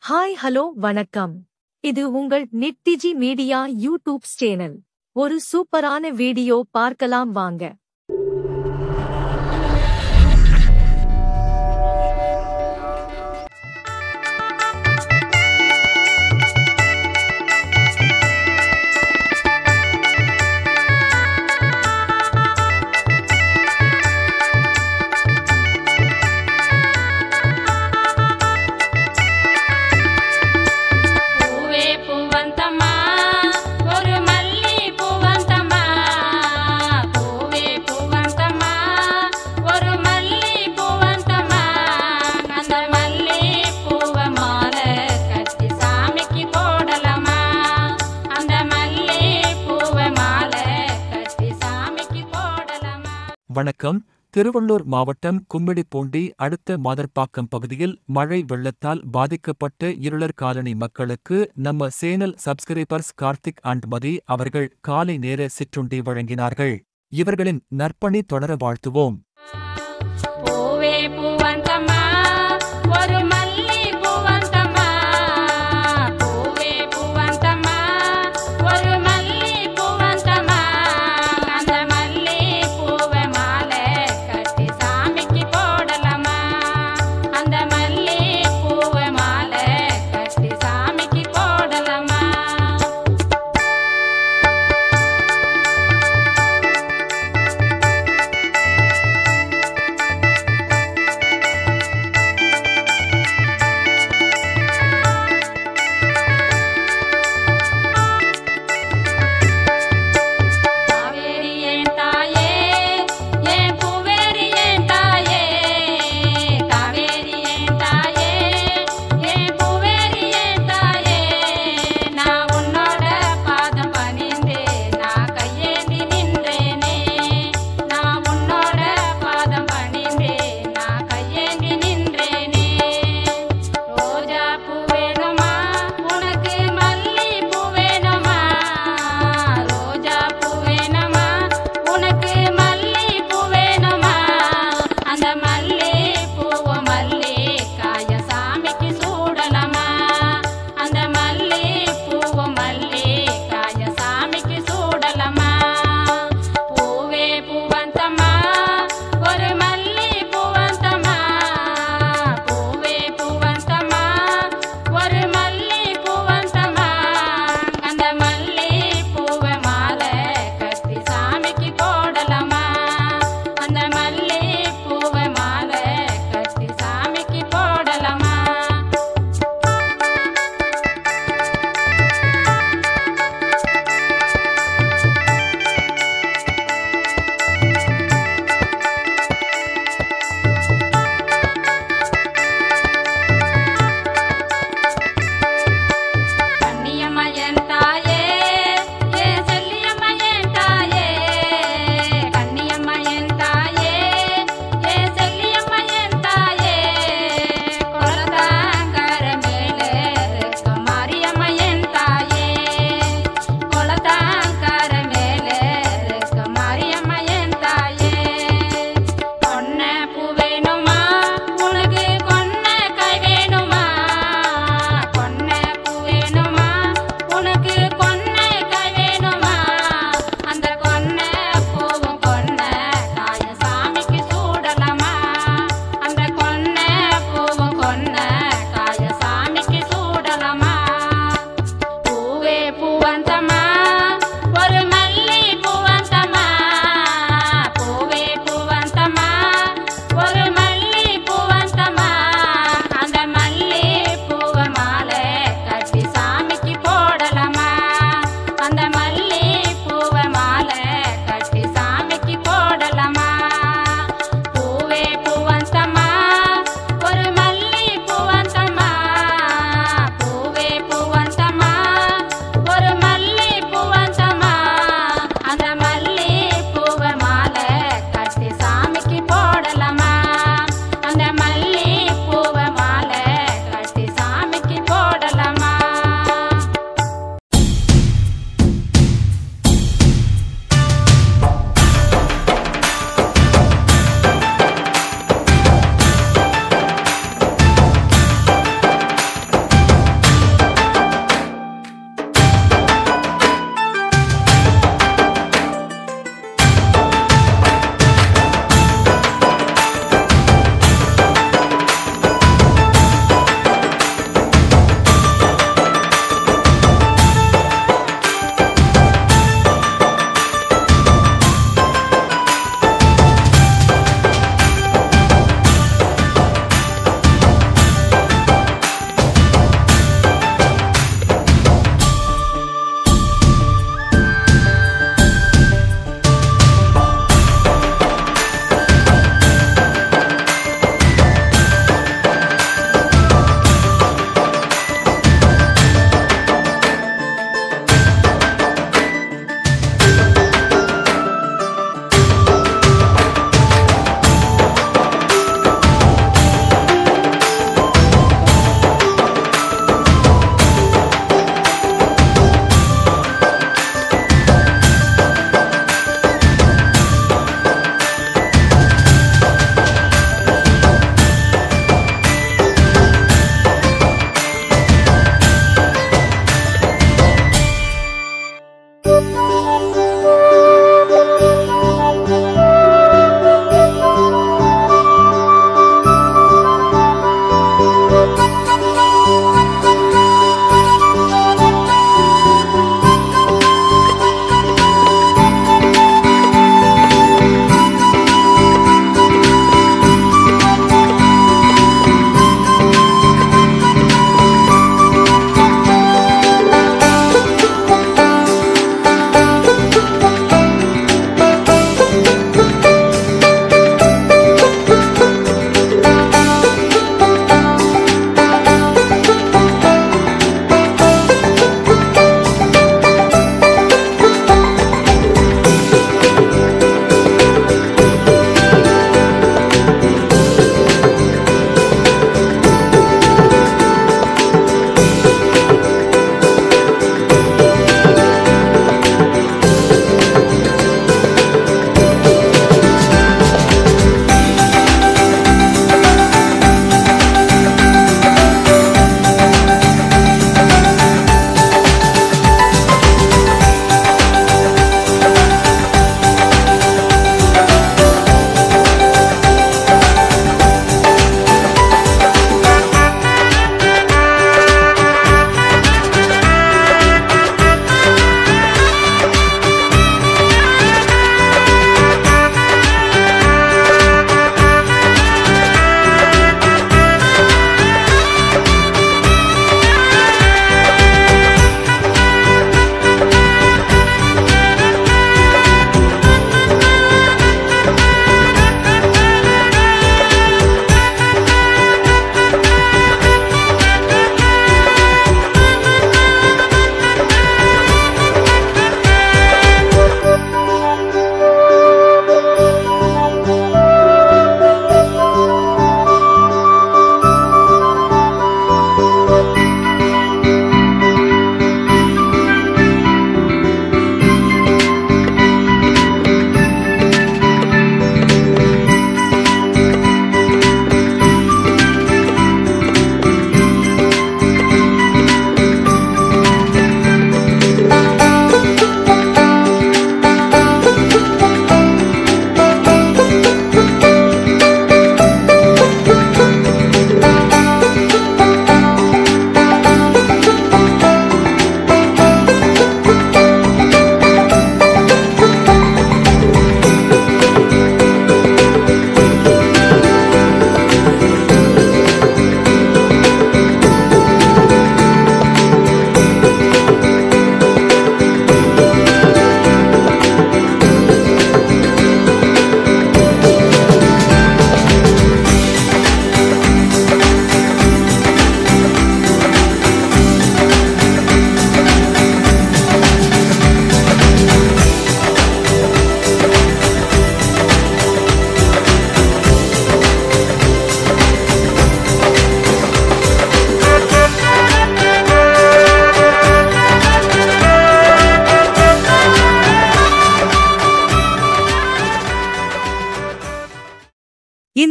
hi hello வணக்கம் இது உங்கள் நிட்டிஜி மீடியா யூடியூப் சேனல் ஒரு சூப்பரான வீடியோ பார்க்கலாம் வாங்க பூவே பூவந்தம்மா ஒரு மல்லி பூவந்தம்மா பூவே பூவந்தம்மா ஒரு மல்லி பூவந்தம்மா அந்த மல்லி பூவ மாலை கட்டி சாமிக்கு போடலாமா அந்த மல்லி பூவ மாலை கட்டி சாமிக்கு போடலாமா வணக்கம் திருவள்ளூர் மாவட்டம் கும்மிடிப்பூண்டி அடுத்த மாதர்பாக்கம் பகுதியில் மழை வெள்ளத்தால் பாதிக்கப்பட்ட இருளர் காலனி மக்களுக்கு நம்ம channel subscribers Karthik and Mathi அவர்கள் காலை நேர சிற்றுண்டி வழங்கினார்கள் இவர்களின் நற்பணி தொடர வாழ்த்துவோம் பூவே பூவந்தம்மா ஒரு மல்லி பூவந்தம்மா பூவே பூவந்தம்மா ஒரு மல்லி பூவந்தம்மா அந்த மல்லி பூவை மாலை கட்டி சாமிக்கு போடலாமா அந்த மல்லி பூவை மாலை கட்டி சாமிக்கு போடலாமா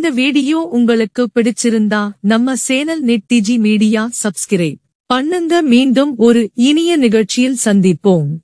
இந்த வீடியோ உங்களுக்கு பிடிச்சிருந்தா நம்ம சேனல் நெட்டிஜி மீடியா சப்ஸ்கிரைப் பண்ணுங்க மீண்டும் ஒரு இனிய நிகழ்ச்சியில் சந்திப்போம்